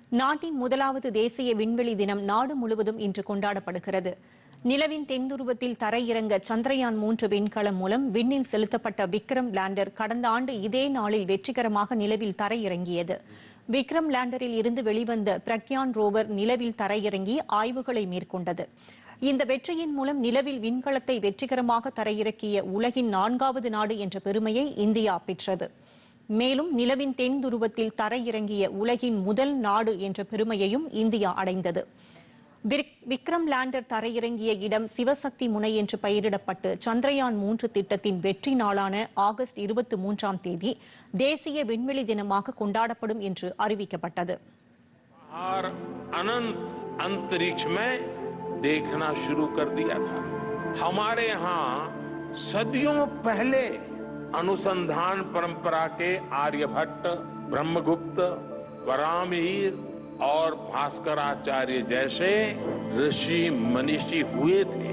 நாட்டின் முதலாவது தேசிய விண்வெளி தினம் நாடு முழுவதும் இன்று கொண்டாடப்படுகிறது நிலவின் தென்துருவத்தில் தரையிறங்க சந்திரயான் மூன்று விண்கலம் மூலம் விண்ணில் செலுத்தப்பட்ட விக்ரம் லேண்டர் கடந்த ஆண்டு இதே நாளில் வெற்றிகரமாக நிலவில் தரையிறங்கியது விக்ரம் லேண்டரில் இருந்து வெளிவந்த பிரக்யான் ரோவர் நிலவில் தரையிறங்கி ஆய்வுகளை மேற்கொண்டது இந்த வெற்றியின் மூலம் நிலவில் விண்கலத்தை வெற்றிகரமாக தரையிறக்கிய உலகின் நான்காவது நாடு என்ற பெருமையை இந்தியா பெற்றது மேலும் நிலவின் தென் துருவத்தில் தரையிறங்கிய உலகின் முதல் நாடு என்ற பெருமையையும் இந்தியா அடைந்தது விக்- விக்ரம் லேண்டர் தரையிறங்கிய இடம் சிவசக்தி முனை என்று பெயரிடப்பட்டு சந்திரயான் மூன்று திட்டத்தின் வெற்றி நாளான ஆகஸ்ட் இருபத்தி மூன்றாம் தேதி தேசிய விண்வெளி தினமாக கொண்டாடப்படும் என்று அறிவிக்கப்பட்டது और अनंत अंतरिक्ष में देखना शुरू कर दिया था हमारे यहाँ सदियों पहले अनुसंधान परंपरा के आर्यभट्ट ब्रह्मगुप्त वरामहीर और भास्कराचार्य जैसे ऋषि मनीषी हुए थे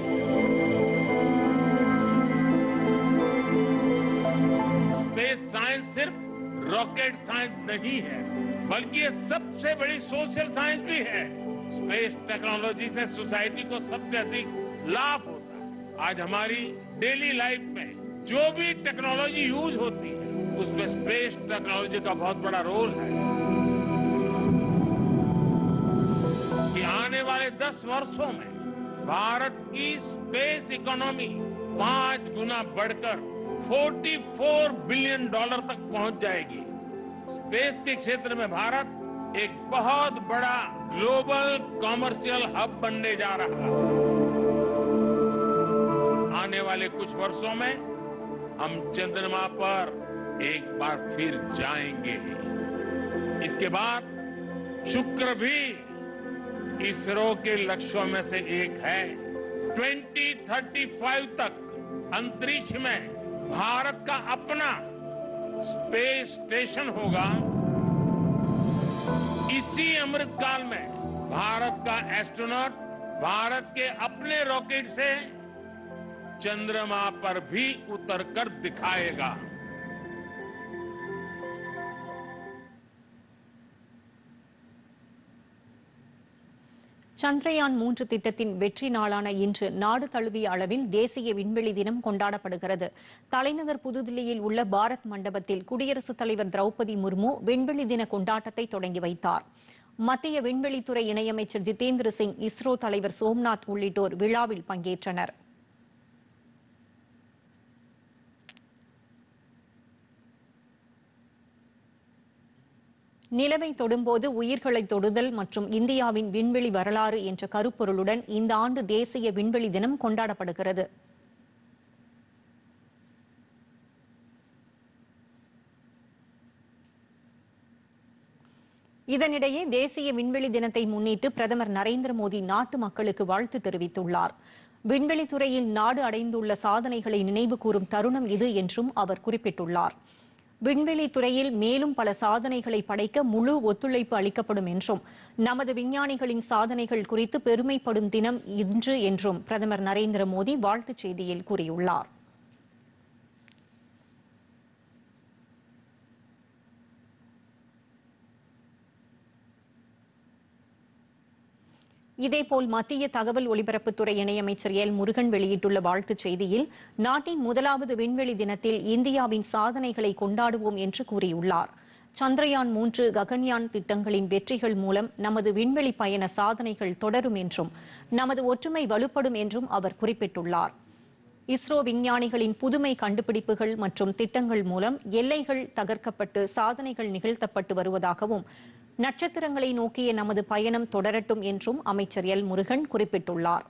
स्पेस साइंस सिर्फ रॉकेट साइंस नहीं है बल्कि ये सबसे बड़ी सोशल साइंस भी है स्पेस टेक्नोलॉजी से सोसाइटी को सबसे अधिक लाभ होता है आज हमारी डेली लाइफ में जो भी टेक्नोलॉजी यूज होती है उसमें स्पेस टेक्नोलॉजी का बहुत बड़ा रोल है कि आने वाले 10 वर्षों में भारत की स्पेस इकोनॉमी पांच गुना बढ़कर 44 बिलियन डॉलर तक पहुंच जाएगी स्पेस के क्षेत्र में भारत एक बहुत बड़ा ग्लोबल कॉमर्शियल हब बनने जा रहा है आने वाले कुछ वर्षों में हम चंद्रमा पर एक बार फिर जाएंगे इसके बाद शुक्र भी इसरो के लक्ष्यों में से एक है 2035 तक अंतरिक्ष में भारत का अपना स्पेस स्टेशन होगा इसी अमृतकाल में भारत का एस्ट्रोनॉट भारत के अपने रॉकेट से चंद्रमा पर भी उतरकर दिखाएगा சந்திரயான் மூன்று திட்டத்தின் வெற்றி நாளான இன்று நாடு தழுவிய அளவில் தேசிய விண்வெளி தினம் கொண்டாடப்படுகிறது தலைநகர் புதுதில்லியில் உள்ள பாரத் மண்டபத்தில் குடியரசுத் தலைவர் திரௌபதி முர்மு விண்வெளி தின கொண்டாட்டத்தை தொடங்கி வைத்தார் மத்திய விண்வெளித்துறை இணையமைச்சர் ஜிதேந்திர சிங் இஸ்ரோ தலைவர் சோம்நாத் உள்ளிட்டோர் விழாவில் பங்கேற்றனர் நிலவை தொடும்போது உயிர்களை தொடுதல் மற்றும் இந்தியாவின் விண்வெளி வரலாறு என்ற கருப்பொருளுடன் இந்த ஆண்டு தேசிய விண்வெளி தினம் கொண்டாடப்படுகிறது இதனிடையே தேசிய விண்வெளி தினத்தை முன்னிட்டு பிரதமர் நரேந்திர மோடி நாட்டு மக்களுக்கு வாழ்த்து தெரிவித்துள்ளார் விண்வெளித் துறையில் நாடு அடைந்துள்ள சாதனைகளை நினைவு கூறும் தருணம் இது என்றும் அவர் குறிப்பிட்டுள்ளார் விண்வெளி துறையில் மேலும் பல சாதனைகளை படைக்க முழு ஒத்துழைப்பு அளிக்கப்படும் என்றும் நமது விஞ்ஞானிகளின் சாதனைகள் குறித்து பெருமைப்படும் தினம் இன்று என்றும் பிரதமர் நரேந்திர மோடி வாழ்த்துச் செய்தியில் கூறியுள்ளார் இதேபோல் மத்திய தகவல் ஒலிபரப்புத்துறை இணையமைச்சர் எல் முருகன் வெளியிட்டுள்ள வாழ்த்துச் செய்தியில் நாட்டின் முதலாவது விண்வெளி தினத்தில் இந்தியாவின் சாதனைகளை கொண்டாடுவோம் என்று கூறியுள்ளார் சந்திரயான் மூன்று ககன்யான் திட்டங்களின் வெற்றிகள் மூலம் நமது விண்வெளி பயண சாதனைகள் தொடரும் என்றும் நமது ஒற்றுமை வலுப்படும் என்றும் அவர் குறிப்பிட்டுள்ளார் இஸ்ரோ விஞ்ஞானிகளின் புதுமை கண்டுபிடிப்புகள் மற்றும் திட்டங்கள் மூலம் எல்லைகள் தகர்க்கப்பட்டு சாதனைகள் நிகழ்த்தப்பட்டு வருவதாகவும் நட்சத்திரங்களை நோக்கிய நமது பயணம் தொடரட்டும் என்றும் அமைச்சர் எல் முருகன் குறிப்பிட்டுள்ளார்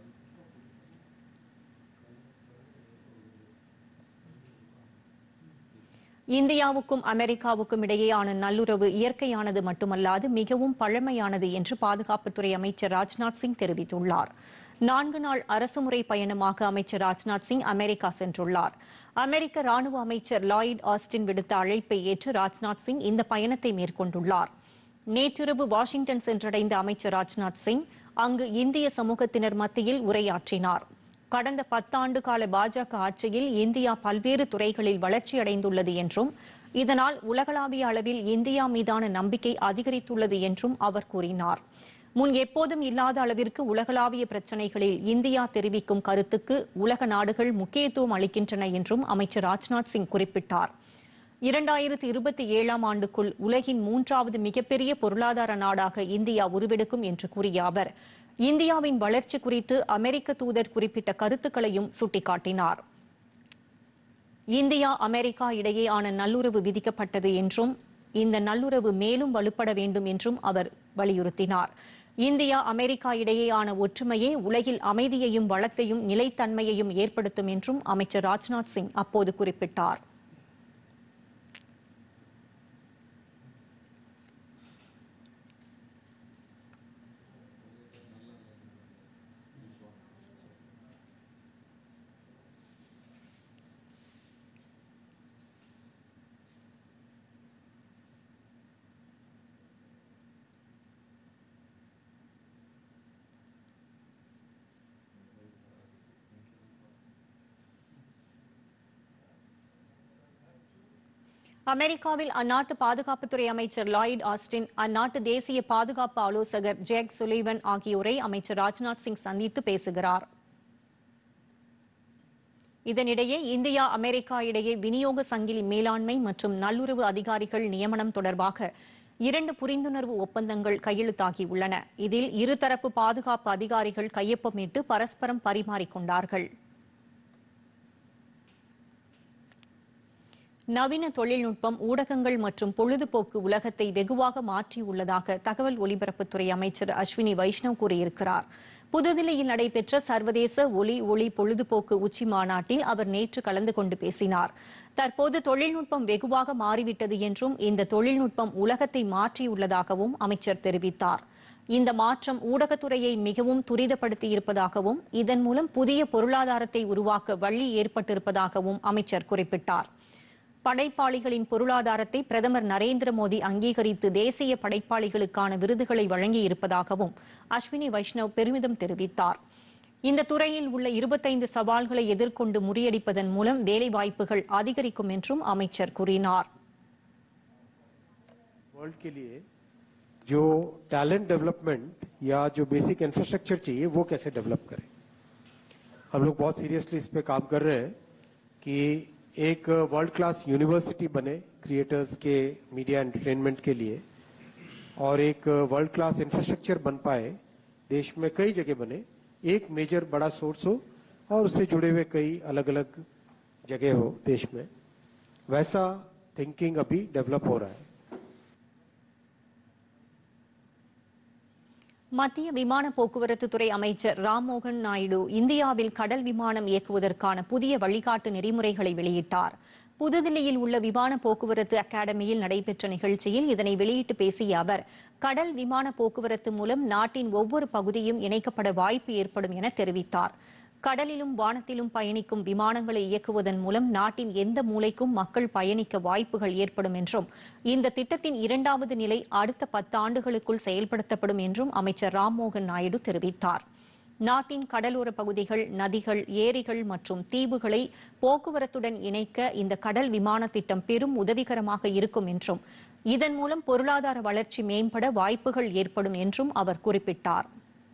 இந்தியாவுக்கும் அமெரிக்காவுக்கும் இடையேயான நல்லுறவு இயற்கையானது மட்டுமல்லாது மிகவும் பழமையானது என்று பாதுகாப்புத்துறை அமைச்சர் ராஜ்நாத் சிங் தெரிவித்துள்ளார் நான்கு நாள் அரசுமுறை பயணமாக அமைச்சர் ராஜ்நாத் சிங் அமெரிக்கா சென்றுள்ளார் அமெரிக்க ராணுவ அமைச்சர் லாயிட் ஆஸ்டின் விடுத்த அழைப்பை ஏற்று ராஜ்நாத் சிங் இந்த பயணத்தை மேற்கொண்டுள்ளார் நேற்றிரவு வாஷிங்டன் சென்றடைந்த அமைச்சர் ராஜ்நாத் சிங் அங்கு இந்திய சமூகத்தினர் மத்தியில் உரையாற்றினார் கடந்த பத்தாண்டு கால பாஜக ஆட்சியில் இந்தியா பல்வேறு துறைகளில் வளர்ச்சியடைந்துள்ளது என்றும் இதனால் உலகளாவிய அளவில் இந்தியா மீதான நம்பிக்கை அதிகரித்துள்ளது என்றும் அவர் கூறினார் முன் எப்போதும் இல்லாத அளவிற்கு உலகளாவிய பிரச்சினைகளில் இந்தியா தெரிவிக்கும் கருத்துக்கு உலக நாடுகள் முக்கியத்துவம் அளிக்கின்றன என்றும் அமைச்சர் ராஜ்நாத் சிங் குறிப்பிட்டார் இரண்டாயிரத்தி இருபத்தி ஏழாம் ஆண்டுக்குள் உலகின் மூன்றாவது மிகப்பெரிய பொருளாதார நாடாக இந்தியா உருவெடுக்கும் என்று கூறிய அவர் இந்தியாவின் வளர்ச்சி குறித்து அமெரிக்க தூதர் குறிப்பிட்ட கருத்துக்களையும் சுட்டிக்காட்டினார் இந்தியா அமெரிக்கா இடையேயான நல்லுறவு விதிக்கப்பட்டது என்றும் இந்த நல்லுறவு மேலும் வலுப்பட வேண்டும் என்றும் அவர் வலியுறுத்தினார் இந்தியா அமெரிக்கா இடையேயான ஒற்றுமையே உலகில் அமைதியையும் வளத்தையும் நிலைத்தன்மையையும் ஏற்படுத்தும் என்றும் அமைச்சர் ராஜ்நாத் சிங் அப்போது குறிப்பிட்டார் அமெரிக்காவில் அந்நாட்டு பாதுகாப்புத்துறை அமைச்சர் லாயிட் ஆஸ்டின் அந்நாட்டு தேசிய பாதுகாப்பு ஆலோசகர் ஜேக் சுலைவன் ஆகியோரை அமைச்சர் ராஜ்நாத் சிங் சந்தித்து பேசுகிறார் இதனிடையே இந்தியா அமெரிக்கா இடையே விநியோக சங்கிலி மேலாண்மை மற்றும் நல்லுறவு அதிகாரிகள் நியமனம் தொடர்பாக இரண்டு புரிந்துணர்வு ஒப்பந்தங்கள் கையெழுத்தாகியுள்ளன இதில் இருதரப்பு பாதுகாப்பு அதிகாரிகள் கையொப்பமிட்டு பரஸ்பரம் பரிமாறிக்கொண்டார்கள் நவீன தொழில்நுட்பம் ஊடகங்கள் மற்றும் பொழுதுபோக்கு உலகத்தை வெகுவாக மாற்றியுள்ளதாக தகவல் ஒலிபரப்புத்துறை அமைச்சர் அஸ்வினி வைஷ்ணவ் கூறியிருக்கிறார் புதுதில்லியில் நடைபெற்ற சர்வதேச ஒலி ஒளி பொழுதுபோக்கு உச்சி மாநாட்டில் அவர் நேற்று கலந்து கொண்டு பேசினார் தற்போது தொழில்நுட்பம் வெகுவாக மாறிவிட்டது என்றும் இந்த தொழில்நுட்பம் உலகத்தை மாற்றியுள்ளதாகவும் அமைச்சர் தெரிவித்தார் இந்த மாற்றம் ஊடகத்துறையை மிகவும் துரிதப்படுத்தியிருப்பதாகவும் இதன் மூலம் புதிய பொருளாதாரத்தை உருவாக்க வழி ஏற்பட்டிருப்பதாகவும் அமைச்சர் குறிப்பிட்டார் படைப்பாளிகளின் பொருளாதாரத்தை பிரதமர் நரேந்திர மோடி அங்கீகரித்து தேசிய படைப்பாளிகளுக்கான விருதுகளை வழங்கி இருப்பதாகவும் அஸ்வினி வைஷ்ணவ் பெருமிதம் தெரிவித்தார் இந்த துறையில் உள்ள இருபத்தைந்து சவால்களை எதிர்கொண்டு முறியடிப்பதன் மூலம் வேலைவாய்ப்புகள் அதிகரிக்கும் என்றும் அமைச்சர் கூறினார் वर्ल्ड के लिए जो टैलेंट डेवलपमेंट या जो बेसिक इंफ्रास्ट्रक्चर चाहिए वो कैसे डेवलप करें हम लोग बहुत सीरियसली इस पे काम कर रहे हैं कि एक वर्ल्ड क्लास यूनिवर्सिटी बने क्रिएटर्स के मीडिया एंटरटेनमेंट के लिए और एक वर्ल्ड क्लास इंफ्रास्ट्रक्चर बन पाए देश में कई जगह बने एक मेजर बड़ा सोर्स हो और उससे जुड़े हुए कई अलग अलग जगह हो देश में वैसा थिंकिंग अभी डेवलप हो रहा है மத்திய விமான போக்குவரத்து துறை அமைச்சர் ராம்மோகன் நாயுடு இந்தியாவில் கடல் விமானம் இயக்குவதற்கான புதிய வழிகாட்டு நெறிமுறைகளை வெளியிட்டார் புதுதில்லியில் உள்ள விமான போக்குவரத்து அகாடமியில் நடைபெற்ற நிகழ்ச்சியில் இதனை வெளியிட்டு பேசிய அவர் கடல் விமான போக்குவரத்து மூலம் நாட்டின் ஒவ்வொரு பகுதியும் இணைக்கப்பட வாய்ப்பு ஏற்படும் என தெரிவித்தார் கடலிலும் வானத்திலும் பயணிக்கும் விமானங்களை இயக்குவதன் மூலம் நாட்டின் எந்த மூலைக்கும் மக்கள் பயணிக்க வாய்ப்புகள் ஏற்படும் என்றும் இந்த திட்டத்தின் இரண்டாவது நிலை அடுத்த பத்தாண்டுகளுக்குள் செயல்படுத்தப்படும் என்றும் அமைச்சர் ராம்மோகன் நாயுடு தெரிவித்தார் நாட்டின் கடலோர பகுதிகள் நதிகள் ஏரிகள் மற்றும் தீவுகளை போக்குவரத்துடன் இணைக்க இந்த கடல் விமான திட்டம் பெரும் உதவிகரமாக இருக்கும் என்றும் இதன் மூலம் பொருளாதார வளர்ச்சி மேம்பட வாய்ப்புகள் ஏற்படும் என்றும் அவர் குறிப்பிட்டார்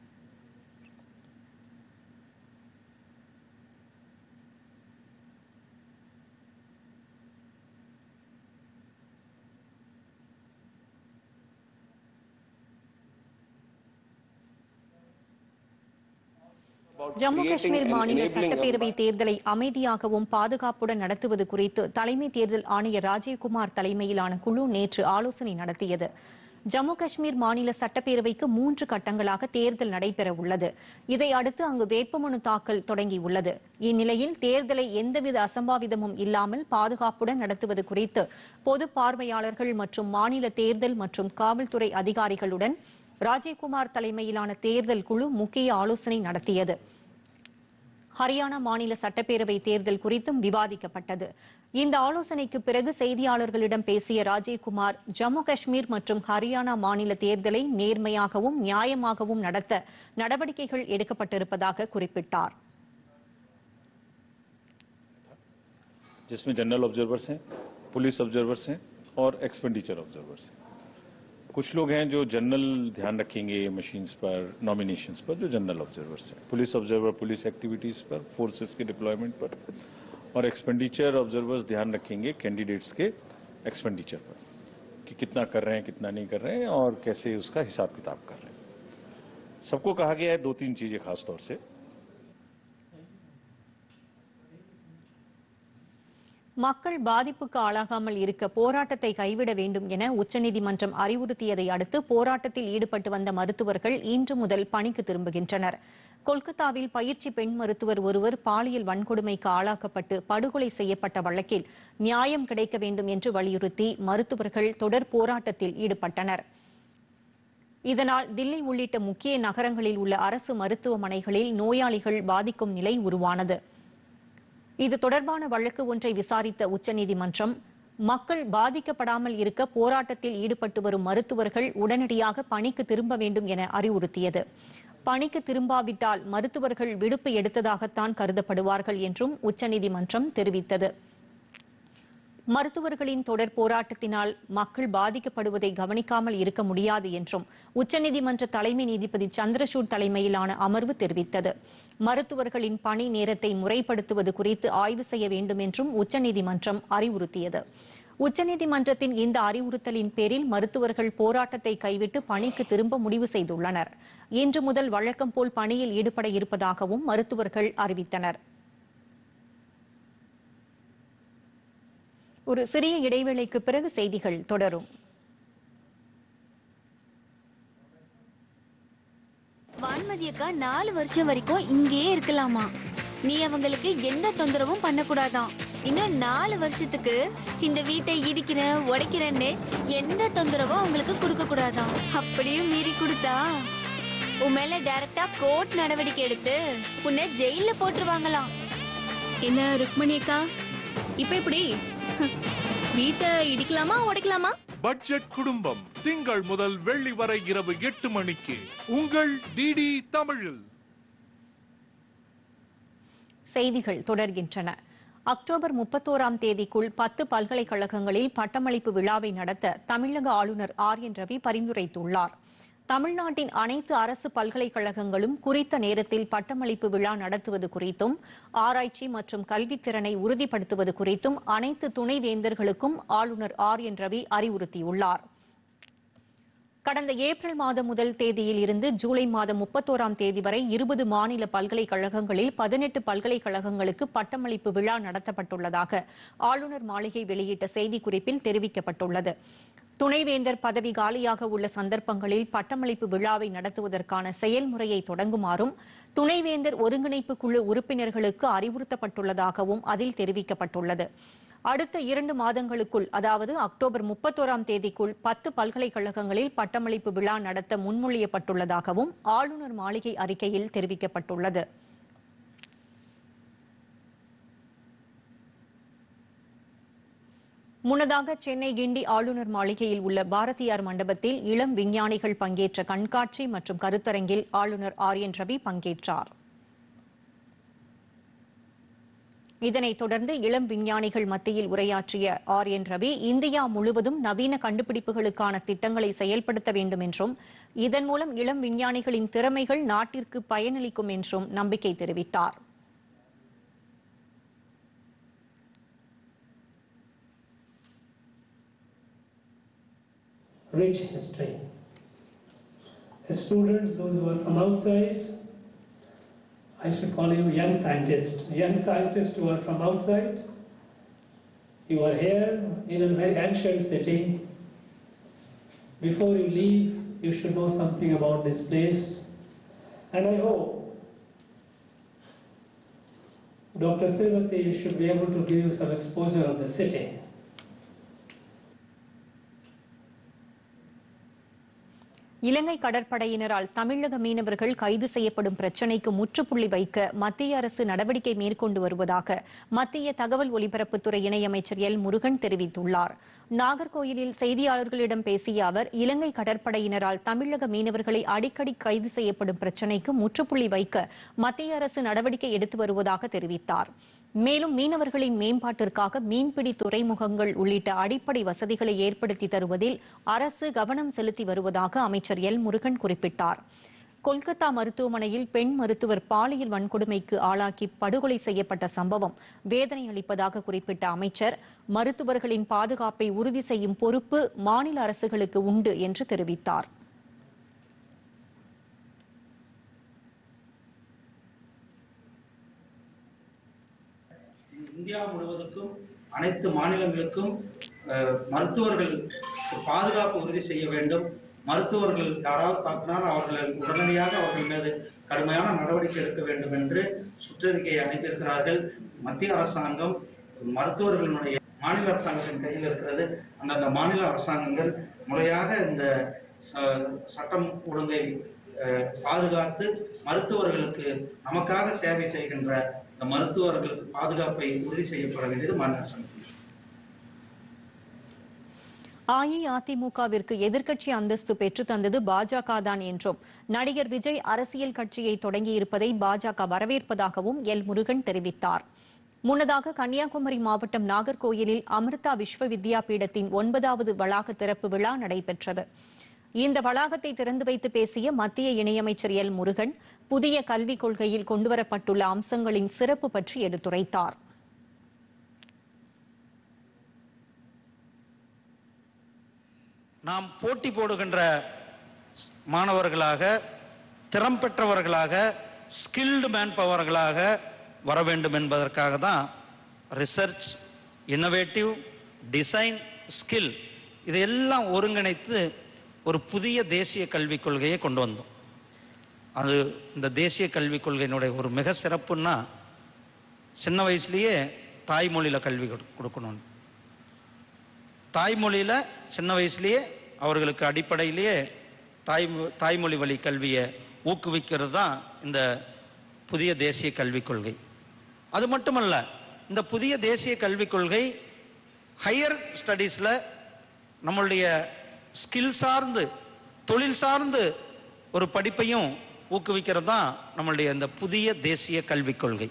ஜம்மு காஷ்மீர் மாநில சட்டப்பேரவை தேர்தலை அமைதியாகவும் பாதுகாப்புடன் நடத்துவது குறித்து தலைமை தேர்தல் ஆணையர் ராஜீவ்குமார் தலைமையிலான குழு நேற்று ஆலோசனை நடத்தியது ஜம்மு காஷ்மீர் மாநில சட்டப்பேரவைக்கு மூன்று கட்டங்களாக தேர்தல் நடைபெற உள்ளது இதை அடுத்து அங்கு வேட்புமனு தாக்கல் தொடங்கியுள்ளது இந்நிலையில் தேர்தலை எந்தவித அசம்பாவிதமும் இல்லாமல் பாதுகாப்புடன் நடத்துவது குறித்து பொது பார்வையாளர்கள் மற்றும் மாநில தேர்தல் மற்றும் காவல்துறை அதிகாரிகளுடன் ராஜீவ்குமார் தலைமையிலான தேர்தல் குழு முக்கிய ஆலோசனை நடத்தியது ஹரியானா மாநில சட்டப்பேரவை தேர்தல் குறித்தும் விவாதிக்கப்பட்டது இந்த ஆலோசனைக்கு பிறகு செய்தியாளர்களிடம் பேசிய ராஜீவ்குமார் ஜம்மு காஷ்மீர் மற்றும் ஹரியானா மாநில தேர்தலை நேர்மையாகவும் நியாயமாகவும் நடத்த நடவடிக்கைகள் எடுக்கப்பட்டிருப்பதாக குறிப்பிட்டார் जिसमें जनरल ऑब्जर्वर्स हैं पुलिस ऑब्जर्वर्स हैं और एक्सपेंडिचर ऑब्जर्वर्स हैं कुछ लोग हैं जो जनरल ध्यान रखेंगे मशीन्स पर नॉमिनेशंस पर जो जनरल ऑब्जर्वर्स हैं पुलिस ऑब्जर्वर पुलिस एक्टिविटीज पर फोर्सेस के डिप्लॉयमेंट पर और एक्सपेंडिचर ऑब्जर्वर्स ध्यान रखेंगे कैंडिडेट्स के एक्सपेंडिचर पर कि कितना कर रहे हैं कितना नहीं कर रहे हैं और कैसे उसका हिसाब किताब कर रहे हैं सबको कहा गया है दो तीन चीजें खास तौर से மக்கள் பாதிப்புக்கு ஆளாகாமல் இருக்க போராட்டத்தை கைவிட வேண்டும் என உச்சநீதிமன்றம் அறிவுறுத்தியதை அடுத்து போராட்டத்தில் ஈடுபட்டு வந்த மருத்துவர்கள் இன்று முதல் பணிக்கு திரும்புகின்றனர் கொல்கத்தாவில் பயிற்சி பெண் மருத்துவர் ஒருவர் பாலியல் வன்கொடுமைக்கு ஆளாக்கப்பட்டு படுகொலை செய்யப்பட்ட வழக்கில் நியாயம் கிடைக்க வேண்டும் என்று வலியுறுத்தி மருத்துவர்கள் தொடர் போராட்டத்தில் ஈடுபட்டனர் இதனால் தில்லி உள்ளிட்ட முக்கிய நகரங்களில் உள்ள அரசு மருத்துவமனைகளில் நோயாளிகள் பாதிக்கும் நிலை உருவானது இது தொடர்பான வழக்கு ஒன்றை விசாரித்த உச்சநீதிமன்றம் மக்கள் பாதிக்கப்படாமல் இருக்க போராட்டத்தில் ஈடுபட்டு வரும் மருத்துவர்கள் உடனடியாக பணிக்கு திரும்ப வேண்டும் என அறிவுறுத்தியது பணிக்கு திரும்பாவிட்டால் மருத்துவர்கள் விடுப்பு எடுத்ததாகத்தான் கருதப்படுவார்கள் என்றும் உச்சநீதிமன்றம் தெரிவித்தது மருத்துவர்களின் தொடர் போராட்டத்தினால் மக்கள் பாதிக்கப்படுவதை கவனிக்காமல் இருக்க முடியாது என்றும் உச்சநீதிமன்ற தலைமை நீதிபதி சந்திரசூட் தலைமையிலான அமர்வு தெரிவித்தது மருத்துவர்களின் பணி நேரத்தை முறைப்படுத்துவது குறித்து ஆய்வு செய்ய வேண்டும் என்றும் உச்சநீதிமன்றம் அறிவுறுத்தியது உச்சநீதிமன்றத்தின் இந்த அறிவுறுத்தலின் பேரில் மருத்துவர்கள் போராட்டத்தை கைவிட்டு பணிக்கு திரும்ப முடிவு செய்துள்ளனர் இன்று முதல் வழக்கம் போல் பணியில் ஈடுபட இருப்பதாகவும் மருத்துவர்கள் அறிவித்தனர் ஒரு சிறிய இடைவேளைக்கு பிறகு செய்திகள் தொடரும் வான்மதி அக்கா நாலு வருஷம் வரைக்கும் இங்கேயே இருக்கலாமா நீ அவங்களுக்கு எந்த தொந்தரவும் பண்ணக்கூடாதாம் இன்னும் நாலு வருஷத்துக்கு இந்த வீட்டை இடிக்கிறேன் உடைக்கிறேன்னு எந்த தொந்தரவும் அவங்களுக்கு கொடுக்க கூடாதாம் அப்படியும் மீறி கொடுத்தா உன் மேல டைரக்டா கோர்ட் நடவடிக்கை எடுத்து உன்னை ஜெயில போட்டுருவாங்களாம் என்ன ருக்மணி அக்கா இப்ப எப்படி வீட்டை இடிக்கலாமா உடைக்கலாமா பட்ஜெட் குடும்பம் திங்கள் முதல் வெள்ளி வரை இரவு எட்டு மணிக்கு உங்கள் டிடி தமிழில் செய்திகள் தொடர்கின்றன அக்டோபர் முப்பத்தோராம் தேதிக்குள் பத்து பல்கலைக்கழகங்களில் பட்டமளிப்பு விழாவை நடத்த தமிழக ஆளுநர் ஆர் என் ரவி பரிந்துரைத்துள்ளார் தமிழ்நாட்டின் அனைத்து அரசு பல்கலைக்கழகங்களும் குறித்த நேரத்தில் பட்டமளிப்பு விழா நடத்துவது குறித்தும் ஆராய்ச்சி மற்றும் கல்வித்திறனை உறுதிப்படுத்துவது குறித்தும் அனைத்து துணைவேந்தர்களுக்கும் ஆளுநர் ஆர் என் ரவி அறிவுறுத்தியுள்ளார் கடந்த ஏப்ரல் மாதம் முதல் தேதியில் இருந்து ஜூலை மாதம் முப்பத்தோராம் தேதி வரை இருபது மாநில பல்கலைக்கழகங்களில் பதினெட்டு பல்கலைக்கழகங்களுக்கு பட்டமளிப்பு விழா நடத்தப்பட்டுள்ளதாக ஆளுநர் மாளிகை வெளியிட்ட செய்திக்குறிப்பில் தெரிவிக்கப்பட்டுள்ளது துணைவேந்தர் பதவி காலியாக உள்ள சந்தர்ப்பங்களில் பட்டமளிப்பு விழாவை நடத்துவதற்கான செயல்முறையை தொடங்குமாறும் துணைவேந்தர் ஒருங்கிணைப்பு குழு உறுப்பினர்களுக்கு அறிவுறுத்தப்பட்டுள்ளதாகவும் அதில் தெரிவிக்கப்பட்டுள்ளது அடுத்த இரண்டு மாதங்களுக்குள் அதாவது அக்டோபர் முப்பத்தோராம் தேதிக்குள் பத்து பல்கலைக்கழகங்களில் பட்டமளிப்பு விழா நடத்த முன்மொழியப்பட்டுள்ளதாகவும் ஆளுநர் மாளிகை அறிக்கையில் தெரிவிக்கப்பட்டுள்ளது முன்னதாக சென்னை கிண்டி ஆளுநர் மாளிகையில் உள்ள பாரதியார் மண்டபத்தில் இளம் விஞ்ஞானிகள் பங்கேற்ற கண்காட்சி மற்றும் கருத்தரங்கில் ஆளுநர் ஆர் என் ரவி பங்கேற்றார் இதனைத் தொடர்ந்து இளம் விஞ்ஞானிகள் மத்தியில் உரையாற்றிய ஆர் என் ரவி இந்தியா முழுவதும் நவீன கண்டுபிடிப்புகளுக்கான திட்டங்களை செயல்படுத்த வேண்டும் என்றும் இதன் மூலம் இளம் விஞ்ஞானிகளின் திறமைகள் நாட்டிற்கு பயனளிக்கும் என்றும் நம்பிக்கை தெரிவித்தார் rich history. The students, those who are from outside, I should call you young scientists. Young scientists who are from outside, you are here in a very ancient city. Before you leave, you should know something about this place. And I hope Dr. Srivati should be able to give you some exposure of the city. இலங்கை கடற்படையினரால் தமிழக மீனவர்கள் கைது செய்யப்படும் பிரச்சினைக்கு முற்றுப்புள்ளி வைக்க மத்திய அரசு நடவடிக்கை மேற்கொண்டு வருவதாக மத்திய தகவல் ஒலிபரப்புத்துறை இணையமைச்சர் எல் முருகன் தெரிவித்துள்ளார் நாகர்கோயிலில் செய்தியாளர்களிடம் பேசிய அவர் இலங்கை கடற்படையினரால் தமிழக மீனவர்களை அடிக்கடி கைது செய்யப்படும் பிரச்சினைக்கு முற்றுப்புள்ளி வைக்க மத்திய அரசு நடவடிக்கை எடுத்து வருவதாக தெரிவித்தார் மேலும் மீனவர்களின் மேம்பாட்டிற்காக மீன்பிடி துறைமுகங்கள் உள்ளிட்ட அடிப்படை வசதிகளை ஏற்படுத்தி தருவதில் அரசு கவனம் செலுத்தி வருவதாக அமைச்சர் எல் முருகன் குறிப்பிட்டார் கொல்கத்தா மருத்துவமனையில் பெண் மருத்துவர் பாலியல் வன்கொடுமைக்கு ஆளாக்கி படுகொலை செய்யப்பட்ட சம்பவம் வேதனை அளிப்பதாக குறிப்பிட்ட அமைச்சர் மருத்துவர்களின் பாதுகாப்பை உறுதி செய்யும் பொறுப்பு மாநில அரசுகளுக்கு உண்டு என்று தெரிவித்தார் இந்தியா முழுவதுக்கும் அனைத்து மாநிலங்களுக்கும் அஹ், மருத்துவர்கள் பாதுகாப்பு உறுதி செய்ய வேண்டும் மருத்துவர்கள் யாராவது தாக்கினால் அவர்களை உடனடியாக அவர்கள் மீது கடுமையான நடவடிக்கை எடுக்க வேண்டும் என்று சுற்றறிக்கையை அனுப்பியிருக்கிறார்கள் மத்திய அரசாங்கம் மருத்துவர்களுடைய மாநில அரசாங்கத்தின் கையில் இருக்கிறது அந்தந்த மாநில அரசாங்கங்கள் முறையாக இந்த ச- சட்டம் ஒழுங்கை அஹ், பாதுகாத்து மருத்துவர்களுக்கு நமக்காக சேவை செய்கின்ற இந்த மருத்துவர்களுக்கு பாதுகாப்பை உறுதி செய்யப்பட வேண்டியது மாநில அரசாங்கம் அஇஅதிமுகவிற்கு எதிர்க்கட்சி அந்தஸ்து பெற்று தந்தது பாஜக தான் என்றும் நடிகர் விஜய் அரசியல் கட்சியை தொடங்கியிருப்பதை பாஜக வரவேற்பதாகவும் எல் முருகன் தெரிவித்தார் முன்னதாக கன்னியாகுமரி மாவட்டம் நாகர்கோயிலில் அமிர்தா விஸ்வ வித்யாபீடத்தின் ஒன்பதாவது வளாக திறப்பு விழா நடைபெற்றது இந்த வளாகத்தை திறந்து வைத்து பேசிய மத்திய இணையமைச்சர் எல் முருகன் புதிய கல்விக் கொள்கையில் கொண்டுவரப்பட்டுள்ள அம்சங்களின் சிறப்பு பற்றி எடுத்துரைத்தார் நாம் போட்டி போடுகின்ற மாணவர்களாக திறம் பெற்றவர்களாக ஸ்கில்டு மேன் பவர்களாக வர வேண்டும் என்பதற்காக தான் ரிசர்ச் இன்னோவேட்டிவ் டிசைன் ஸ்கில் இதையெல்லாம் ஒருங்கிணைத்து ஒரு புதிய தேசிய கல்விக் கொள்கையை கொண்டு வந்தோம் அது இந்த தேசிய கல்விக் கொள்கையினுடைய ஒரு மிக சிறப்புன்னா சின்ன வயசுலேயே தாய்மொழியில் கல்வி கொடு- கொடுக்கணும் தாய்மொழியில் சின்ன வயசுலேயே அவர்களுக்கு அடிப்படையிலேயே தாய் தாய்மொழி வழி கல்வியை ஊக்குவிக்கிறது தான் இந்த புதிய தேசிய கல்விக் கொள்கை அது மட்டுமல்ல இந்த புதிய தேசிய கல்விக் கொள்கை ஹையர் ஸ்டடீஸில் நம்மளுடைய ஸ்கில் சார்ந்து தொழில் சார்ந்து ஒரு படிப்பையும் ஊக்குவிக்கிறது தான் நம்மளுடைய இந்த புதிய தேசிய கல்விக் கொள்கை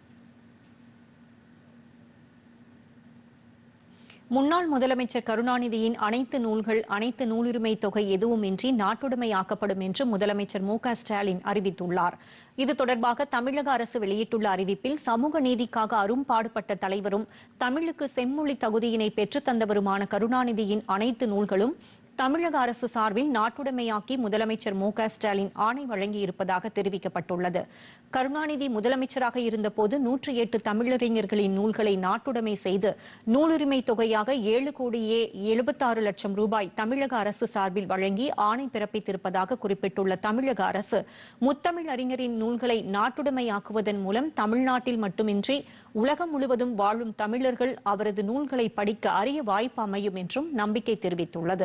முன்னாள் முதலமைச்சர் கருணாநிதியின் அனைத்து நூல்கள் அனைத்து நூலுரிமை தொகை எதுவுமின்றி நாட்டுடைமையாக்கப்படும் என்று முதலமைச்சர் மு க ஸ்டாலின் அறிவித்துள்ளார் இது தொடர்பாக தமிழக அரசு வெளியிட்டுள்ள அறிவிப்பில் சமூக நீதிக்காக அரும்பாடுபட்ட தலைவரும் தமிழுக்கு செம்மொழி தகுதியினை பெற்றுத் தந்தவருமான கருணாநிதியின் அனைத்து நூல்களும் தமிழக அரசு சார்பில் நாட்டுடைமையாக்கி முதலமைச்சர் மு க ஸ்டாலின் ஆணை வழங்கியிருப்பதாக தெரிவிக்கப்பட்டுள்ளது கருணாநிதி முதலமைச்சராக இருந்தபோது நூற்றி எட்டு தமிழறிஞர்களின் நூல்களை நாட்டுடைமை செய்து நூலுரிமை தொகையாக ஏழு கோடியே எழுபத்தாறு லட்சம் ரூபாய் தமிழக அரசு சார்பில் வழங்கி ஆணை பிறப்பித்திருப்பதாக குறிப்பிட்டுள்ள தமிழக அரசு முத்தமிழ் அறிஞரின் நூல்களை நாட்டுடைமையாக்குவதன் மூலம் தமிழ்நாட்டில் மட்டுமின்றி உலகம் முழுவதும் வாழும் தமிழர்கள் அவரது நூல்களை படிக்க அரிய வாய்ப்பு அமையும் என்றும் நம்பிக்கை தெரிவித்துள்ளது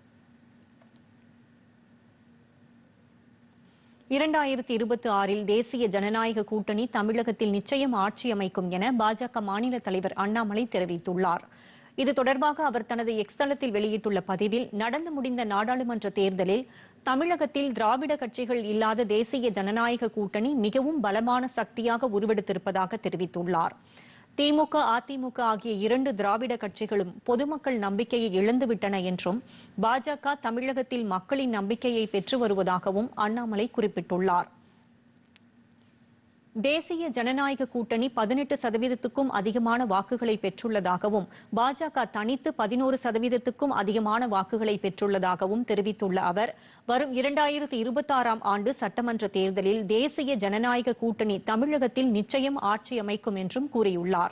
இரண்டாயிரத்தி இருபத்தி ஆறில் தேசிய ஜனநாயக கூட்டணி தமிழகத்தில் நிச்சயம் ஆட்சி அமைக்கும் என பாஜக மாநில தலைவர் அண்ணாமலை தெரிவித்துள்ளார் இது தொடர்பாக அவர் தனது எக்ஸ் தளத்தில் வெளியிட்டுள்ள பதிவில் நடந்து முடிந்த நாடாளுமன்ற தேர்தலில் தமிழகத்தில் திராவிட கட்சிகள் இல்லாத தேசிய ஜனநாயக கூட்டணி மிகவும் பலமான சக்தியாக உருவெடுத்திருப்பதாக தெரிவித்துள்ளார் திமுக அதிமுக ஆகிய இரண்டு திராவிட கட்சிகளும் பொதுமக்கள் நம்பிக்கையை இழந்துவிட்டன என்றும் பாஜக தமிழகத்தில் மக்களின் நம்பிக்கையை பெற்று வருவதாகவும் அண்ணாமலை குறிப்பிட்டுள்ளார் தேசிய ஜனநாயக கூட்டணி பதினெட்டு சதவீதத்துக்கும் அதிகமான வாக்குகளை பெற்றுள்ளதாகவும் பாஜக தனித்து பதினோரு சதவீதத்துக்கும் அதிகமான வாக்குகளை பெற்றுள்ளதாகவும் தெரிவித்துள்ள அவர் வரும் இரண்டாயிரத்தி இருபத்தி ஆறாம் ஆண்டு சட்டமன்ற தேர்தலில் தேசிய ஜனநாயக கூட்டணி தமிழகத்தில் நிச்சயம் ஆட்சி அமைக்கும் என்றும் கூறியுள்ளார்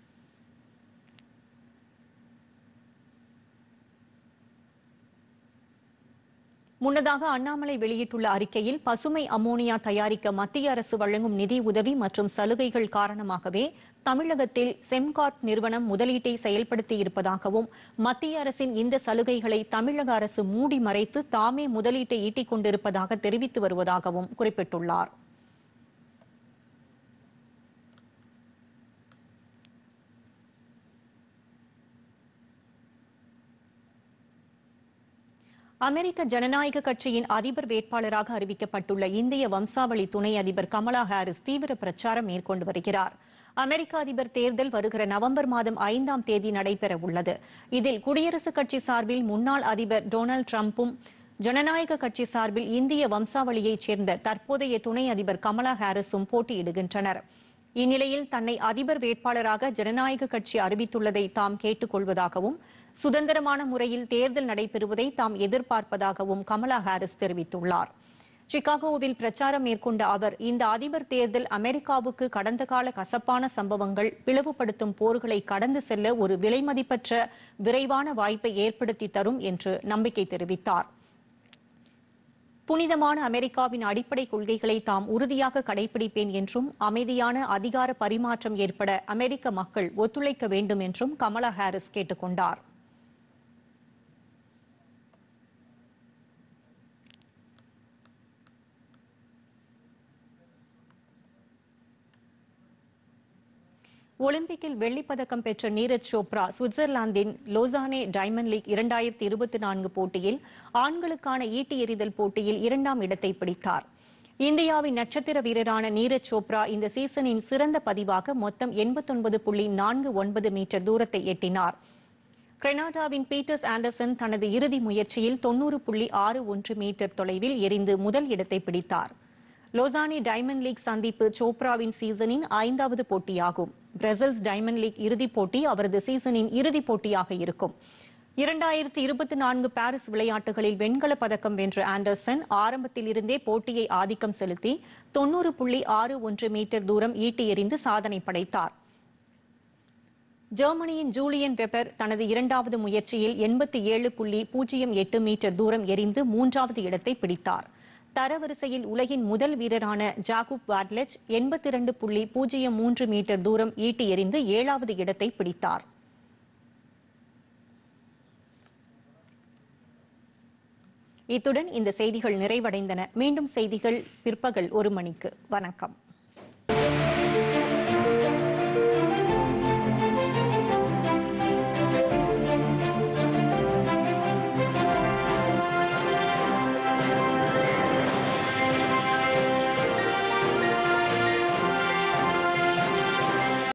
முன்னதாக அண்ணாமலை வெளியிட்டுள்ள அறிக்கையில் பசுமை அம்மோனியா தயாரிக்க மத்திய அரசு வழங்கும் நிதி உதவி மற்றும் சலுகைகள் காரணமாகவே தமிழகத்தில் செம்கார்ப் நிறுவனம் முதலீட்டை செயல்படுத்தி இருப்பதாகவும் மத்திய அரசின் இந்த சலுகைகளை தமிழக அரசு மூடி மறைத்து தாமே முதலீட்டை ஈட்டிக் கொண்டிருப்பதாக தெரிவித்து வருவதாகவும் குறிப்பிட்டுள்ளார் அமெரிக்க ஜனநாயக கட்சியின் அதிபர் வேட்பாளராக அறிவிக்கப்பட்டுள்ள இந்திய வம்சாவளி துணை அதிபர் கமலா ஹாரிஸ் தீவிர பிரச்சாரம் மேற்கொண்டு வருகிறார் அமெரிக்க அதிபர் தேர்தல் வருகிற நவம்பர் மாதம் ஐந்தாம் தேதி நடைபெற உள்ளது இதில் குடியரசுக் கட்சி சார்பில் முன்னாள் அதிபர் டொனால்டு டிரம்பும் ஜனநாயக கட்சி சார்பில் இந்திய வம்சாவளியைச் சேர்ந்த தற்போதைய துணை அதிபர் கமலா ஹாரிஸும் போட்டியிடுகின்றனர் இந்நிலையில் தன்னை அதிபர் வேட்பாளராக ஜனநாயக கட்சி அறிவித்துள்ளதை தாம் கேட்டுக் கொள்வதாகவும் சுதந்திரமான முறையில் தேர்தல் நடைபெறுவதை தாம் எதிர்பார்ப்பதாகவும் கமலா ஹாரிஸ் தெரிவித்துள்ளார் சிகாகோவில் பிரச்சாரம் மேற்கொண்ட அவர் இந்த அதிபர் தேர்தல் அமெரிக்காவுக்கு கடந்த கால கசப்பான சம்பவங்கள் பிளவுபடுத்தும் போர்களை கடந்து செல்ல ஒரு விலைமதிப்பற்ற விரைவான வாய்ப்பை ஏற்படுத்தி தரும் என்று நம்பிக்கை தெரிவித்தார் புனிதமான அமெரிக்காவின் அடிப்படை கொள்கைகளை தாம் உறுதியாக கடைபிடிப்பேன் என்றும் அமைதியான அதிகார பரிமாற்றம் ஏற்பட அமெரிக்க மக்கள் ஒத்துழைக்க வேண்டும் என்றும் கமலா ஹாரிஸ் கேட்டுக் கொண்டார் ஒலிம்பிக்கில் வெள்ளிப் பதக்கம் பெற்ற நீரஜ் சோப்ரா சுவிட்சர்லாந்தின் லோசானே டைமண்ட் லீக் இரண்டாயிரத்தி இருபத்தி நான்கு போட்டியில் ஆண்களுக்கான ஈட்டி எறிதல் போட்டியில் இரண்டாம் இடத்தை பிடித்தார் இந்தியாவின் நட்சத்திர வீரரான நீரஜ் சோப்ரா இந்த சீசனின் சிறந்த பதிவாக மொத்தம் எண்பத்தொன்பது புள்ளி நான்கு ஒன்பது மீட்டர் தூரத்தை எட்டினார் கனடாவின் பீட்டர்ஸ் ஆண்டர்சன் தனது இறுதி முயற்சியில் தொன்னூறு புள்ளி ஆறு ஒன்று மீட்டர் தொலைவில் எரிந்து முதல் இடத்தை பிடித்தார் லோசானி டைமண்ட் லீக் சந்திப்பு சோப்ராவின் சீசனின் ஐந்தாவது போட்டியாகும் பிரசல்ஸ் டைமண்ட் லீக் இறுதிப் போட்டி அவரது சீசனின் இறுதிப் போட்டியாக இருக்கும் இரண்டாயிரத்தி இருபத்தி நான்கு பாரிஸ் விளையாட்டுகளில் வெண்கலப் பதக்கம் வென்ற ஆண்டர்சன் ஆரம்பத்தில் இருந்தே போட்டியை ஆதிக்கம் செலுத்தி தொன்னூறு புள்ளி ஆறு ஒன்று மீட்டர் தூரம் ஈட்டி எறிந்து சாதனை படைத்தார் ஜெர்மனியின் ஜூலியன் வெபர் தனது இரண்டாவது முயற்சியில் எண்பத்தி ஏழு புள்ளி பூஜ்ஜியம் எட்டு மீட்டர் தூரம் எறிந்து மூன்றாவது இடத்தை பிடித்தார் தரவரிசையில் உலகின் முதல் வீரரான ஜாகுப் வாட்லெச் எண்பத்தி இரண்டு புள்ளி பூஜ்ஜியம் மூன்று மீட்டர் தூரம் ஈட்டி எறிந்து ஏழாவது இடத்தை பிடித்தார் இத்துடன் இந்த செய்திகள் நிறைவடைந்தன மீண்டும் செய்திகள் பிற்பகல் ஒரு மணிக்கு வணக்கம்